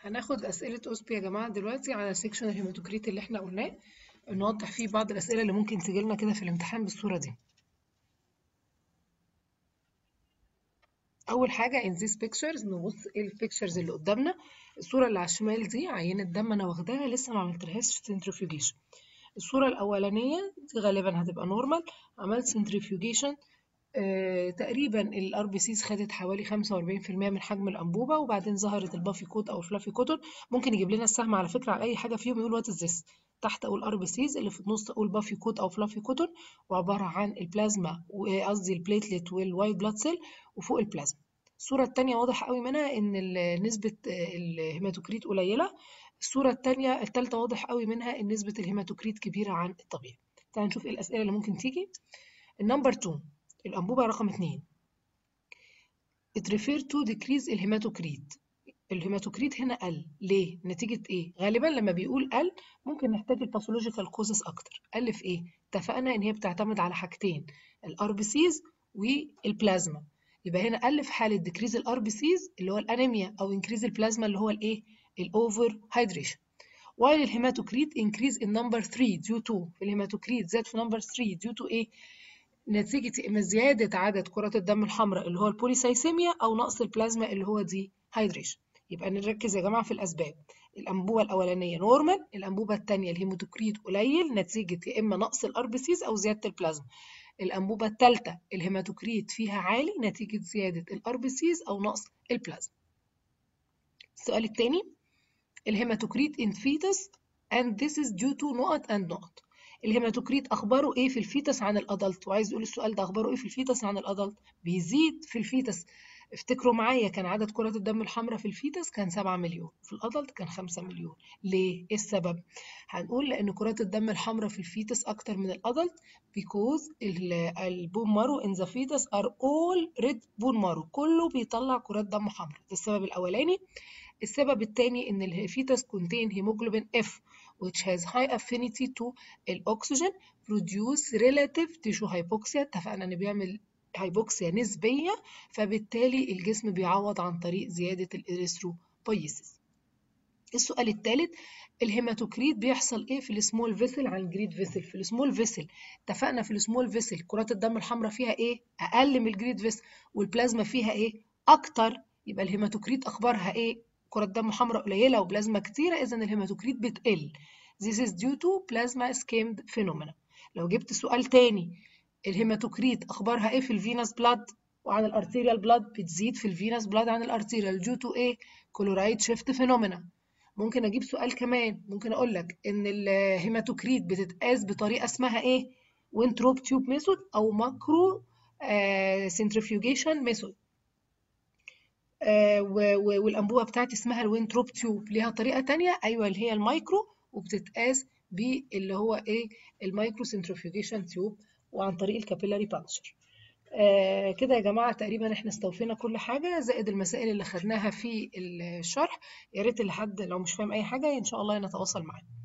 هناخد أسئلة أوسبي يا جماعة دلوقتي على سيكشن الهيماتوكريت اللي احنا قلناه نوضح فيه بعض الأسئلة اللي ممكن تجيلنا كده في الامتحان بالصورة دي أول حاجة in these pictures نبص ايه البيكتشرز اللي قدامنا الصورة اللي على الشمال دي عينة دم أنا واخداها لسه ما عملتلهاش centrifugation الصورة الأولانية دي غالبا هتبقى نورمال عملت centrifugation آه، تقريبا الار بي سيز خدت حوالي 45% من حجم الانبوبه وبعدين ظهرت البافي كوت او الفلافي كوتون ممكن يجيب لنا السهم على فكره على اي حاجه فيهم يقول وات از ذس تحت اقول ار بي سيز اللي في النص اقول بافي كوت او فلافي كوتون وعباره عن البلازما قصدي البليتلت والوايت بلاد سيل وفوق البلازما الصوره الثانيه واضح قوي منها ان ال- نسبه الهيماتوكريت قليله الصوره الثانيه الثالثه واضح قوي منها ان نسبه الهيماتوكريت كبيره عن الطبيعي تعال نشوف ايه الاسئله اللي ممكن تيجي النمبر 2 الأنبوبة رقم 2 it refer to decrease الهيماتوكريت الهيماتوكريت هنا قل ليه نتيجة ايه غالبا لما بيقول قل ممكن نحتاج الباثولوجيكال كوزز اكتر قل في ايه اتفقنا ان هي بتعتمد على حاجتين الار بي سيز والبلازما يبقى هنا قل في حالة decrease الار بي سيز اللي هو الانيميا او increase البلازما اللي هو الايه الاوفر هيدريشن while الهيماتوكريت increase in number 3 due to الهيماتوكريت زاد في number 3 due to ايه نتيجة إما زيادة عدد كرات الدم الحمراء اللي هو البوليسايسيميا أو نقص البلازما اللي هو دي هيدريشن يبقى نركز يا جماعة في الأسباب الأنبوبة الأولانية نورمال الأنبوبة الثانية الهيماتوكريت قليل نتيجة يا إما نقص الأر بي سيز أو زيادة البلازما الأنبوبة الثالثة الهيماتوكريت فيها عالي نتيجة زيادة الأر بي سيز أو نقص البلازما السؤال الثاني الهيماتوكريت in fetus and this is due to نقط and نقط الهيماتوكريت اخباره ايه في الفيتس عن الادلت وعايز يقول السؤال ده اخباره ايه في الفيتس عن الادلت بيزيد في الفيتس افتكروا معايا كان عدد كرات الدم الحمراء في الفيتس كان 7 مليون في الادلت كان 5 مليون ليه ايه السبب هنقول لان كرات الدم الحمراء في الفيتس اكتر من الادلت because البون مارو in the fetus are all red bone marrow كله بيطلع كرات دم حمراء ده السبب الاولاني السبب الثاني ان الفيتس contain hemoglobin F which has high affinity to الأكسجين produce relative tissue hypoxia اتفقنا إن بيعمل هايبوكسيا نسبية فبالتالي الجسم بيعوض عن طريق زيادة الإريثروبويسيس السؤال الثالث الهيماتوكريت بيحصل ايه في السمول فيسل عن الجريد فيسل في السمول فيسل اتفقنا في السمول فيسل كرات الدم الحمراء فيها ايه اقل من الجريد فيسل والبلازما فيها ايه اكتر يبقى الهيماتوكريت اخبارها ايه كرات دم حمراء قليله وبلازما كتيره اذا الهيماتوكريت بتقل This is due to plasma skimmed phenomena لو جبت سؤال تاني الهيماتوكريت اخبارها ايه في الفينس بلاد وعن الارتيريال بلاد بتزيد في الفينس بلاد عن الارتيريال due to ايه كلورايد شيفت فينومينا ممكن اجيب سؤال كمان ممكن اقول لك ان الهيماتوكريت بتتقاس بطريقه اسمها ايه وينتروب تيوب ميثود او ماكرو سنترفيوجيشن ميثود والانبوبه بتاعتي اسمها الوينتروب تيوب ليها طريقه تانية ايوه اللي هي المايكرو وبتتقاس باللي هو ايه المايكرو سنترفيوجيشن تيوب وعن طريق الكابيلاري بانشر آه كده يا جماعه تقريبا احنا استوفينا كل حاجه زائد المسائل اللي خدناها في الشرح يا ريت اللي حد لو مش فاهم اي حاجه ان شاء الله نتواصل معاه